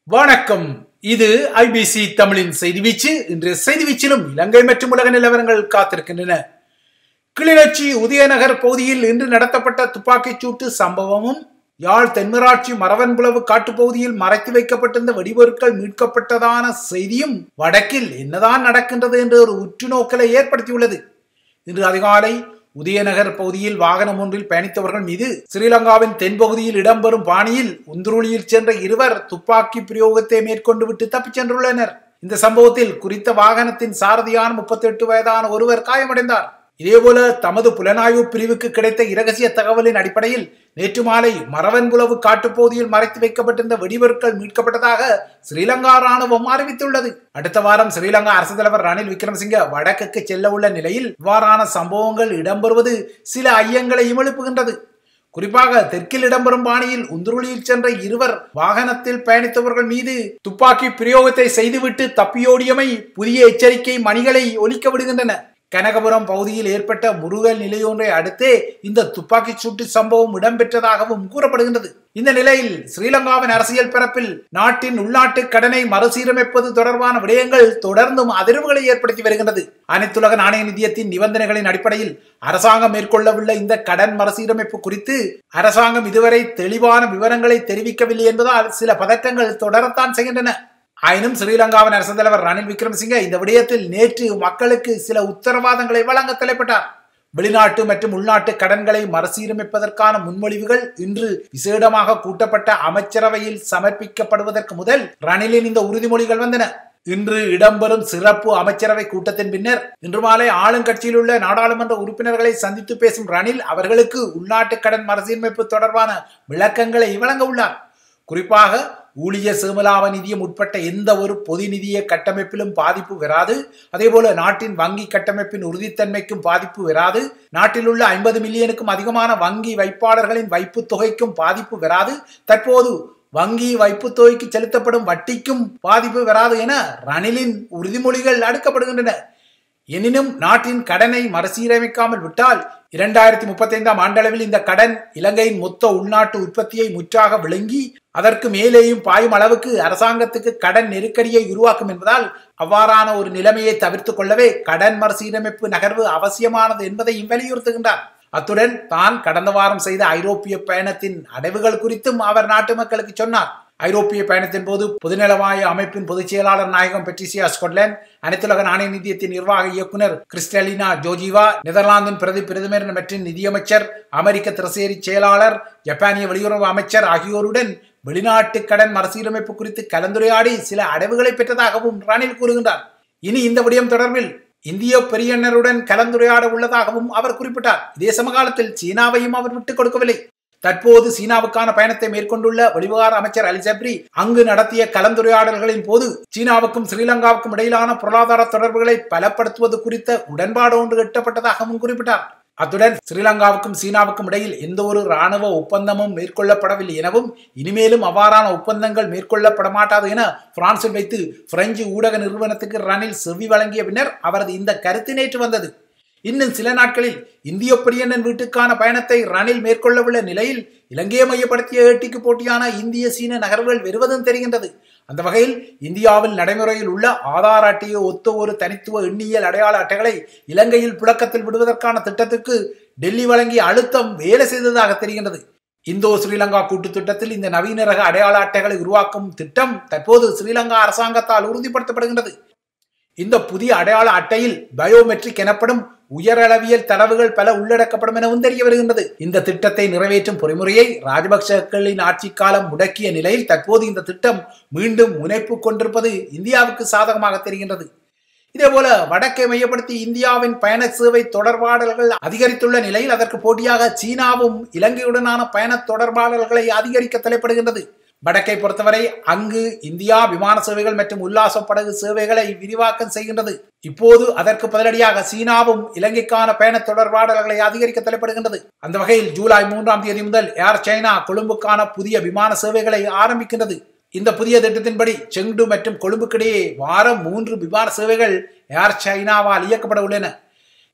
வணக்கம் இது ஐபிசி தமிழின் செய்தி வீச்சு இன்று செய்தி வீச்சிலும் இலங்கை மற்றும் உலக நிலவரங்கள் காத்திருக்கின்றன கிளிநொச்சி உதயநகர் பகுதியில் இன்று நடத்தப்பட்ட துப்பாக்கிச் சூட்டு சம்பவமும் யாழ் தென்மராட்சி மரவன்புலவு காட்டுப்பகுதியில் மறைத்து வைக்கப்பட்டிருந்த வெடிபொருட்கள் மீட்கப்பட்டதான செய்தியும் வடக்கில் என்னதான் நடக்கின்றது என்ற ஒரு உற்றுநோக்கலை ஏற்படுத்தியுள்ளது இன்று அதிகாலை உதயநகர் பகுதியில் வாகனம் ஒன்றில் பயணித்தவர்கள் மீது ஸ்ரீலங்காவின் தென்பகுதியில் இடம்பெறும் பாணியில் உந்துருளியில் சென்ற இருவர் துப்பாக்கி பிரயோகத்தை மேற்கொண்டு விட்டு தப்பிச் சென்றுள்ளனர் இந்த சம்பவத்தில் குறித்த வாகனத்தின் சாரதியான முப்பத்தி எட்டு வயதான ஒருவர் காயமடைந்தார் இதேபோல தமது புலனாய்வு பிரிவுக்கு கிடைத்த இரகசிய தகவலின் அடிப்படையில் நேற்று மாலை மரவன்புலவு காட்டுப்பகுதியில் மறைத்து வைக்கப்பட்டிருந்த வெடிபொருட்கள் மீட்கப்பட்டதாக ஸ்ரீலங்கா ராணுவம் அறிவித்துள்ளது அடுத்த வாரம் ஸ்ரீலங்கா அரசு தலைவர் ரணில் விக்ரமசிங்க வடக்குக்கு செல்ல உள்ள நிலையில் இவ்வாறான சம்பவங்கள் இடம்பெறுவது சில ஐயங்களையும் எழுப்புகின்றது குறிப்பாக தெற்கில் இடம்பெறும் பாணியில் உந்துருளியில் சென்ற இருவர் வாகனத்தில் பயணித்தவர்கள் மீது துப்பாக்கி பிரயோகத்தை செய்துவிட்டு தப்பியோடியமை புதிய எச்சரிக்கை மணிகளை ஒலிக்க விடுகின்றன கனகபுரம் பகுதியில் ஏற்பட்ட முருகல் நிலையொன்றை அடுத்தே இந்த துப்பாக்கி சூட்டு சம்பவம் இடம்பெற்றதாகவும் கூறப்படுகின்றது இந்த நிலையில் ஸ்ரீலங்காவின் அரசியல் பரப்பில் நாட்டின் உள்நாட்டு கடனை மறுசீரமைப்பது தொடர்பான விடயங்கள் தொடர்ந்தும் அதிர்வுகளை ஏற்படுத்தி வருகின்றது அனைத்துலக நாணய நிதியத்தின் நிபந்தனைகளின் அடிப்படையில் அரசாங்கம் மேற்கொள்ளவுள்ள இந்த கடன் மறுசீரமைப்பு குறித்து அரசாங்கம் இதுவரை தெளிவான விவரங்களை தெரிவிக்கவில்லை என்பதால் சில பதற்றங்கள் தொடரத்தான் செய்கின்றன ஆயினும் ஸ்ரீலங்காவின் அரசு தலைவர் ரணில் விக்ரமசிங்க இந்த விடயத்தில் நேற்று மக்களுக்கு சில உத்தரவாதங்களை வழங்க தலைப்பட்டார் வெளிநாட்டு மற்றும் உள்நாட்டு கடன்களை மறுசீரமைப்பதற்கான முன்மொழிவுகள் இன்று விசேடமாக கூட்டப்பட்ட அமைச்சரவையில் சமர்ப்பிக்கப்படுவதற்கு முதல் ரணிலின் இந்த உறுதிமொழிகள் வந்தன இன்று இடம்பெறும் சிறப்பு அமைச்சரவை கூட்டத்தின் பின்னர் இன்று மாலை ஆளுங்கட்சியில் உள்ள நாடாளுமன்ற உறுப்பினர்களை சந்தித்து பேசும் ரணில் அவர்களுக்கு உள்நாட்டு கடன் மறுசீரமைப்பு தொடர்பான விளக்கங்களை வழங்க உள்ளார் குறிப்பாக ஊழிய சேமலாப நிதியம் உட்பட்ட எந்த ஒரு பொது நிதிய கட்டமைப்பிலும் பாதிப்பு வராது அதேபோல நாட்டின் வங்கி கட்டமைப்பின் உறுதித்தன்மைக்கும் பாதிப்பு வராது நாட்டில் உள்ள ஐம்பது மில்லியனுக்கும் அதிகமான வங்கி வைப்பாளர்களின் வைப்பு தொகைக்கும் பாதிப்பு வராது தற்போது வங்கி வைப்பு தொகைக்கு செலுத்தப்படும் வட்டிக்கும் பாதிப்பு வராது என ரணிலின் உறுதிமொழிகள் அடுக்கப்படுகின்றன எனினும் நாட்டின் கடனை மறுசீரமைக்காமல் விட்டால் இரண்டாயிரத்தி முப்பத்தி ஐந்தாம் ஆண்டளவில் இந்த கடன் இலங்கையின் மொத்த உள்நாட்டு உற்பத்தியை முற்றாக விளங்கி அதற்கு மேலேயும் பாயும் அளவுக்கு அரசாங்கத்துக்கு கடன் நெருக்கடியை உருவாக்கும் என்பதால் அவ்வாறான ஒரு நிலைமையை தவிர்த்துக் கொள்ளவே கடன் மறுசீரமைப்பு நகர்வு அவசியமானது என்பதையும் வலியுறுத்துகின்றார் அத்துடன் தான் கடந்த வாரம் செய்த ஐரோப்பிய பயணத்தின் அடைவுகள் குறித்தும் அவர் நாட்டு மக்களுக்கு சொன்னார் ஐரோப்பிய பயணத்தின் போது பொதுநலவாய அமைப்பின் பொதுச் செயலாளர் நாயகம் பெட்ரிசியா ஸ்கொட்லாந்து அனைத்துலக நாணய நிதியத்தின் நிர்வாக இயக்குனர் கிறிஸ்டலினா ஜோஜிவா நெதர்லாந்தின் பிரதி பிரதமர் மற்றும் நிதியமைச்சர் அமெரிக்க திரசேரி செயலாளர் ஜப்பானிய வெளியுறவு அமைச்சர் ஆகியோருடன் வெளிநாட்டு கடன் மறுசீரமைப்பு குறித்து கலந்துரையாடி சில அடைவுகளை பெற்றதாகவும் ரணில் கூறுகின்றார் இனி இந்த விடயம் தொடர்பில் இந்திய பெரியண்ணருடன் கலந்துரையாட உள்ளதாகவும் அவர் குறிப்பிட்டார் இதே சமகாலத்தில் சீனாவையும் அவர் விட்டுக் கொடுக்கவில்லை தற்போது சீனாவுக்கான பயணத்தை மேற்கொண்டுள்ள வெளிவிவகார அமைச்சர் அலி ஜப்ரி அங்கு நடத்திய கலந்துரையாடல்களின் போது சீனாவுக்கும் ஸ்ரீலங்காவுக்கும் இடையிலான பொருளாதார தொடர்புகளை பலப்படுத்துவது குறித்த உடன்பாடு ஒன்று எட்டப்பட்டதாகவும் குறிப்பிட்டார் அத்துடன் ஸ்ரீலங்காவுக்கும் சீனாவுக்கும் இடையில் எந்த ஒரு ராணுவ ஒப்பந்தமும் மேற்கொள்ளப்படவில்லை எனவும் இனிமேலும் அவ்வாறான ஒப்பந்தங்கள் மேற்கொள்ளப்பட மாட்டாது என பிரான்சில் வைத்து பிரெஞ்சு ஊடக நிறுவனத்துக்கு ரணில் செவி வழங்கிய பின்னர் அவரது இந்த கருத்து நேற்று வந்தது இன்னும் சில நாட்களில் இந்திய பிரியண்ணன் வீட்டுக்கான பயணத்தை ரணில் மேற்கொள்ளவுள்ள நிலையில் இலங்கையை மையப்படுத்திய ஏட்டிக்கு போட்டியான இந்திய சீன நகர்வுகள் வருவதும் தெரிகின்றது அந்த வகையில் இந்தியாவில் நடைமுறையில் உள்ள ஆதார் அட்டையை ஒத்த ஒரு தனித்துவ எண்ணியல் அடையாள அட்டைகளை இலங்கையில் புழக்கத்தில் விடுவதற்கான திட்டத்துக்கு டெல்லி வழங்கிய அழுத்தம் வேலை செய்ததாக தெரிகின்றது இந்தோ ஸ்ரீலங்கா கூட்டு திட்டத்தில் இந்த நவீன ரக அடையாள அட்டைகளை உருவாக்கும் திட்டம் தற்போது ஸ்ரீலங்கா அரசாங்கத்தால் உறுதிப்படுத்தப்படுகின்றது இந்த புதிய அடையாள அட்டையில் பயோமெட்ரிக் எனப்படும் உயரளவியல் தரவுகள் பல உள்ளடக்கப்படும் எனவும் தெரிய வருகின்றது இந்த திட்டத்தை நிறைவேற்றும் பொறிமுறையை ராஜபக்சக்களின் ஆட்சி காலம் முடக்கிய நிலையில் தற்போது இந்த திட்டம் மீண்டும் முனைப்பு கொண்டிருப்பது இந்தியாவுக்கு சாதகமாக தெரிகின்றது இதேபோல வடக்கை மையப்படுத்தி இந்தியாவின் பயண சேவை தொடர்பாடல்கள் அதிகரித்துள்ள நிலையில் அதற்கு போட்டியாக சீனாவும் இலங்கையுடனான பயண தொடர்பாடல்களை அதிகரிக்க தலைப்படுகின்றது வடக்கை பொறுத்தவரை அங்கு இந்தியா விமான சேவைகள் மற்றும் உல்லாச படகு சேவைகளை விரிவாக்கம் செய்கின்றது இப்போது அதற்கு பதிலடியாக சீனாவும் இலங்கைக்கான பயண தொடர்பாடல்களை அதிகரிக்க தலைப்படுகின்றது அந்த வகையில் ஜூலை மூன்றாம் தேதி முதல் ஏர் சைனா கொழும்புக்கான புதிய விமான சேவைகளை ஆரம்பிக்கின்றது இந்த புதிய திட்டத்தின்படி செங்டு மற்றும் கொழும்புக்கிடையே வாரம் மூன்று விமான சேவைகள் ஏர் சைனாவால் இயக்கப்பட உள்ளன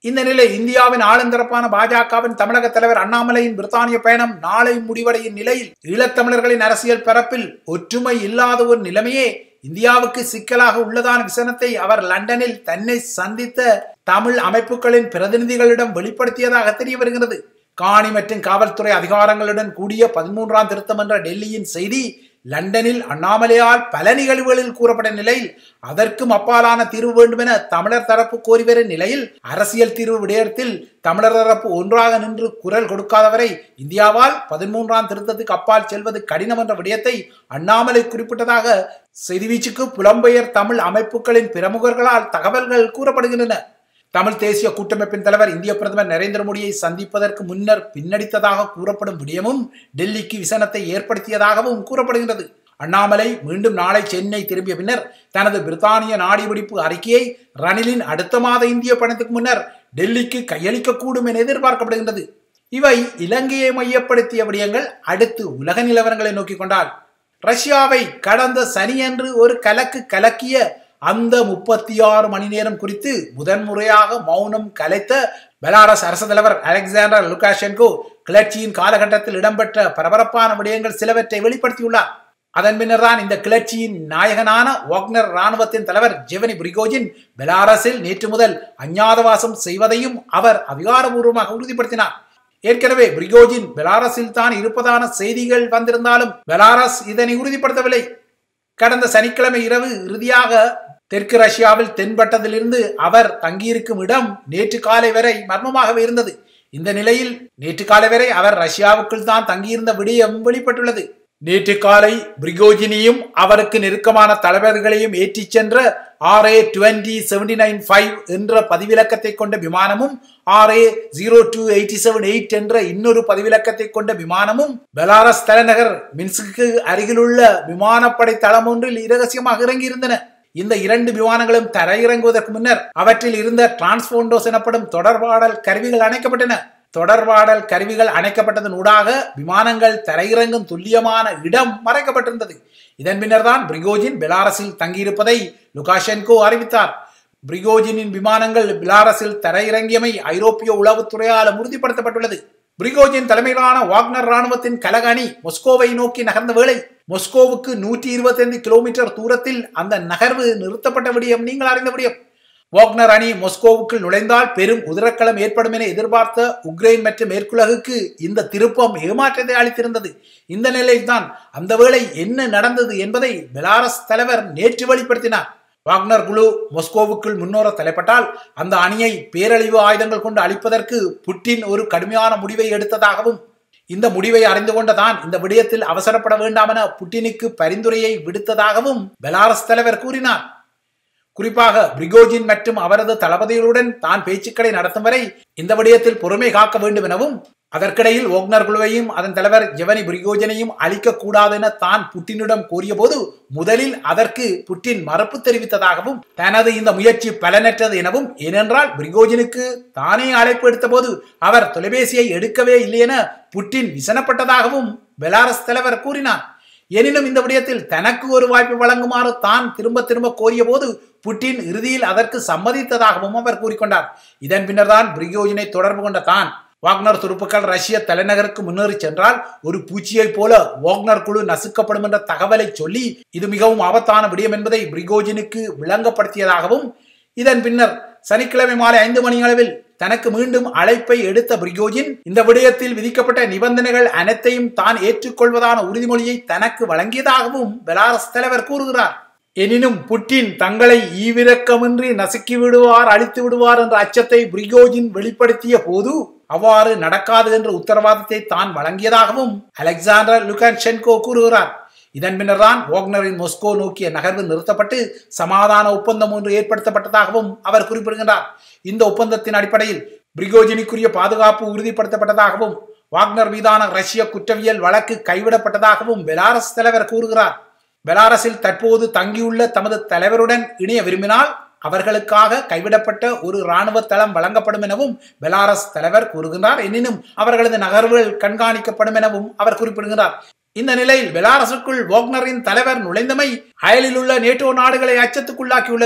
இந்த நிலை இந்தியாவின் ஆளுந்தரப்பான பாஜகவின் தமிழக தலைவர் அண்ணாமலையின் பிரித்தானிய பயணம் நாளை முடிவடையும் நிலையில் ஈழத்தமிழர்களின் அரசியல் பரப்பில் ஒற்றுமை இல்லாத ஒரு நிலைமையே இந்தியாவுக்கு சிக்கலாக உள்ளதான விசனத்தை அவர் லண்டனில் தன்னை சந்தித்த தமிழ் அமைப்புகளின் பிரதிநிதிகளிடம் வெளிப்படுத்தியதாக தெரிய வருகிறது காணி மற்றும் காவல்துறை அதிகாரங்களுடன் கூடிய பதிமூன்றாம் திருத்தம் என்ற டெல்லியின் செய்தி லண்டனில் அண்ணாமலையால் பல நிகழ்வுகளில் கூறப்பட்ட நிலையில் அதற்கும் அப்பாலான தீர்வு வேண்டும் என தமிழர் தரப்பு கோரி வரும் நிலையில் அரசியல் தீர்வு விடயத்தில் தமிழர் தரப்பு ஒன்றாக நின்று குரல் கொடுக்காதவரை இந்தியாவால் பதிமூன்றாம் திருத்தத்துக்கு அப்பால் செல்வது கடினம் என்ற விடயத்தை அண்ணாமலை குறிப்பிட்டதாக செய்திவீச்சுக்கு புலம்பெயர் தமிழ் அமைப்புகளின் பிரமுகர்களால் தகவல்கள் கூறப்படுகின்றன தமிழ் தேசிய கூட்டமைப்பின் தலைவர் இந்திய பிரதமர் நரேந்திர மோடியை சந்திப்பதற்கு முன்னர் பின்னடித்ததாக கூறப்படும் விடயமும் டெல்லிக்கு விசனத்தை ஏற்படுத்தியதாகவும் கூறப்படுகின்றது அண்ணாமலை மீண்டும் நாளை சென்னை திரும்பிய பின்னர் தனது பிரித்தானிய நாடிபிடிப்பு அறிக்கையை ரணிலின் அடுத்த மாத இந்திய பயணத்துக்கு முன்னர் டெல்லிக்கு கையளிக்கக்கூடும் என எதிர்பார்க்கப்படுகின்றது இவை இலங்கையை மையப்படுத்திய விடயங்கள் அடுத்து உலக நிலவரங்களை நோக்கி கொண்டால் ரஷ்யாவை கடந்த சனியன்று ஒரு கலக்கு கலக்கிய அந்த முப்பத்தி ஆறு மணி நேரம் குறித்து முதன்முறையாக மௌனம் கலைத்த பெலாரஸ் அரசு தலைவர் அலெக்சாண்டர் லுகாஷென்கோ கிளர்ச்சியின் காலகட்டத்தில் இடம்பெற்ற பரபரப்பான விடயங்கள் சிலவற்றை வெளிப்படுத்தியுள்ளார் அதன் பின்னர் தான் இந்த கிளர்ச்சியின் நாயகனான வாக்னர் ராணுவத்தின் தலைவர் ஜெவனி பிரிகோஜின் பெலாரஸில் நேற்று முதல் அஞ்ஞாதவாசம் செய்வதையும் அவர் அதிகாரபூர்வமாக உறுதிப்படுத்தினார் ஏற்கனவே பிரிகோஜின் பெலாரஸில் தான் இருப்பதான செய்திகள் வந்திருந்தாலும் பெலாரஸ் இதனை உறுதிப்படுத்தவில்லை கடந்த சனிக்கிழமை இரவு இறுதியாக தெற்கு ரஷ்யாவில் தென்பட்டதிலிருந்து அவர் தங்கியிருக்கும் இடம் நேற்று காலை வரை மர்மமாகவே இருந்தது இந்த நிலையில் நேற்று காலை வரை அவர் ரஷ்யாவுக்குள் தான் தங்கியிருந்த விடயம் வெளிப்பட்டுள்ளது நேற்று காலை பிரிகோஜினியும் அவருக்கு நெருக்கமான தளபதிகளையும் ஏற்றிச் சென்ற R A twenty seventy nine five என்ற பதிவிலக்கத்தை கொண்ட விமானமும் R A zero two eighty seven eight என்ற இன்னொரு பதிவிலக்கத்தை கொண்ட விமானமும் பெலாரஸ் தலைநகர் மின்ஸ்க்கு அருகிலுள்ள விமானப்படை தளம் ஒன்றில் இரகசியமாக இறங்கியிருந்தன இந்த இரண்டு விமானங்களும் தரையிறங்குவதற்கு முன்னர் அவற்றில் இருந்த டிரான்ஸ்போண்டோஸ் எனப்படும் தொடர்பாடல் கருவிகள் அணைக்கப்பட்டன தொடர்பாடல் கருவிகள் அணைக்கப்பட்டதன் ஊடாக விமானங்கள் தரையிறங்கும் துல்லியமான இடம் மறைக்கப்பட்டிருந்தது இதன் பின்னர் தான் பிரிகோஜின் பெலாரஸில் தங்கியிருப்பதை லுகாஷென்கோ அறிவித்தார் பிரிகோஜினின் விமானங்கள் பெலாரஸில் தரையிறங்கியமை ஐரோப்பிய உளவுத்துறையால் உறுதிப்படுத்தப்பட்டுள்ளது பிரிகோஜின் தலைமையிலான வாக்னர் ராணுவத்தின் கலக அணி மொஸ்கோவை நோக்கி நகர்ந்த வேளை மொஸ்கோவுக்கு நூற்றி இருபத்தி ஐந்து கிலோமீட்டர் தூரத்தில் அந்த நகர்வு நிறுத்தப்பட்ட விடயம் நீங்கள் அறிந்த விடயம் வாக்னர் அணி மொஸ்கோவுக்குள் நுழைந்தால் பெரும் உதிரக்களம் ஏற்படும் என எதிர்பார்த்த உக்ரைன் மற்றும் மேற்குலகுக்கு இந்த திருப்பம் ஏமாற்றத்தை அளித்திருந்தது இந்த நிலையில்தான் அந்த வேளை என்ன நடந்தது என்பதை பெலாரஸ் தலைவர் நேற்று வெளிப்படுத்தினார் வாக்னர் குழு மொஸ்கோவுக்குள் முன்னோர தலைப்பட்டால் அந்த அணியை பேரழிவு ஆயுதங்கள் கொண்டு அழிப்பதற்கு புட்டின் ஒரு கடுமையான முடிவை எடுத்ததாகவும் இந்த முடிவை அறிந்து கொண்டதான் இந்த விடயத்தில் அவசரப்பட வேண்டாம் என புட்டினுக்கு பரிந்துரையை விடுத்ததாகவும் பெலாரஸ் தலைவர் கூறினார் குறிப்பாக பிரிகோஜின் மற்றும் அவரது தளபதிகளுடன் தான் பேச்சுக்களை நடத்தும் வரை இந்த விடயத்தில் பொறுமை காக்க வேண்டும் எனவும் அதற்கிடையில் ஓக்னர் குழுவையும் அதன் தலைவர் ஜெவனி பிரிகோஜனையும் அழிக்க கூடாது என தான் புட்டினிடம் கூறிய போது முதலில் அதற்கு புட்டின் மறுப்பு தெரிவித்ததாகவும் தனது இந்த முயற்சி பலனற்றது எனவும் ஏனென்றால் பிரிகோஜனுக்கு தானே அழைப்பு எடுத்த போது அவர் தொலைபேசியை எடுக்கவே இல்லை என புட்டின் விசனப்பட்டதாகவும் பெலாரஸ் தலைவர் கூறினார் எனினும் இந்த விடயத்தில் தனக்கு ஒரு வாய்ப்பு வழங்குமாறு தான் திரும்ப திரும்ப கோரிய போது புட்டின் இறுதியில் அதற்கு சம்மதித்ததாகவும் அவர் கூறிக்கொண்டார் இதன் பின்னர் தான் பிரிகோஜினை தொடர்பு கொண்ட தான் வாக்னர் துருப்புக்கள் ரஷ்ய தலைநகருக்கு முன்னேறி சென்றால் ஒரு பூச்சியைப் போல வாக்னர் குழு நசுக்கப்படும் என்ற தகவலை சொல்லி இது மிகவும் ஆபத்தான விடயம் என்பதை பிரிகோஜினுக்கு விளங்கப்படுத்தியதாகவும் இதன் பின்னர் சனிக்கிழமை மாலை ஐந்து மணி அளவில் தனக்கு மீண்டும் அழைப்பை எடுத்த பிரிகோஜின் இந்த விடயத்தில் விதிக்கப்பட்ட நிபந்தனைகள் அனைத்தையும் தான் ஏற்றுக்கொள்வதான உறுதிமொழியை தனக்கு வழங்கியதாகவும் பெலாரஸ் தலைவர் கூறுகிறார் எனினும் புட்டின் தங்களை ஈவிரக்கமின்றி நசுக்கி விடுவார் அழித்து விடுவார் என்ற அச்சத்தை பிரிகோஜின் வெளிப்படுத்திய போது அவ்வாறு நடக்காது என்ற உத்தரவாதத்தை தான் வழங்கியதாகவும் அலெக்சாண்டர் லுகான்ஷென்கோ கூறுகிறார் இதன் பின்னர் தான் வாக்னரின் மொஸ்கோ நோக்கிய நகர்வு நிறுத்தப்பட்டு சமாதான ஒப்பந்தம் ஒன்று ஏற்படுத்தப்பட்டதாகவும் அவர் குறிப்பிடுகின்றார் இந்த ஒப்பந்தத்தின் அடிப்படையில் பிரிகோஜினிக்குரிய பாதுகாப்பு உறுதிப்படுத்தப்பட்டதாகவும் வாக்னர் மீதான ரஷ்ய குற்றவியல் வழக்கு கைவிடப்பட்டதாகவும் பெலாரஸ் தலைவர் கூறுகிறார் பெலாரஸில் தற்போது தங்கியுள்ள தமது தலைவருடன் இணைய விரும்பினால் அவர்களுக்காக கைவிடப்பட்ட ஒரு இராணுவ தளம் வழங்கப்படும் எனவும் பெலாரஸ் தலைவர் கூறுகின்றார் எனினும் அவர்களது நகர்வுகள் கண்காணிக்கப்படும் எனவும் அவர் குறிப்பிடுகிறார் இந்த நிலையில் பெலாரஸுக்குள் வாக்னரின் தலைவர் நுழைந்தமை அயலில் உள்ள நேட்டோ நாடுகளை அச்சத்துக்குள்ளாக்கியுள்ளது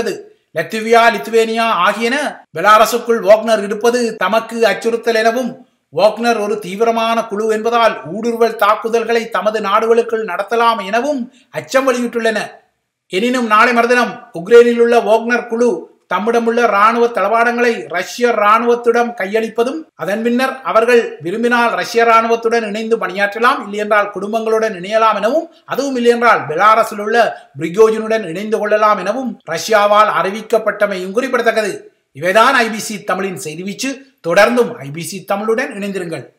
லெத்துவியா லித்துவேனியா ஆகியன பெலாரசுக்குள் வாக்னர் இருப்பது தமக்கு அச்சுறுத்தல் எனவும் வாக்னர் ஒரு தீவிரமான குழு என்பதால் ஊடுருவல் தாக்குதல்களை தமது நாடுகளுக்குள் நடத்தலாம் எனவும் அச்சம் வெளியிட்டுள்ளன எனினும் நாளை மறுதினம் உக்ரைனில் உள்ள வாக்னர் குழு தம்மிடமுள்ள ராணுவ தளவாடங்களை ரஷ்ய ராணுவத்திடம் கையளிப்பதும் அதன் பின்னர் அவர்கள் விரும்பினால் ரஷ்ய ராணுவத்துடன் இணைந்து பணியாற்றலாம் இல்லையென்றால் குடும்பங்களுடன் இணையலாம் எனவும் அதுவும் இல்லையென்றால் பெலாரஸில் உள்ள பிரிகோஜனுடன் இணைந்து கொள்ளலாம் எனவும் ரஷ்யாவால் அறிவிக்கப்பட்டமையும் குறிப்பிடத்தக்கது இவைதான் ஐபிசி தமிழின் செய்தி வீச்சு தொடர்ந்தும் ஐபிசி தமிழுடன் இணைந்திருங்கள்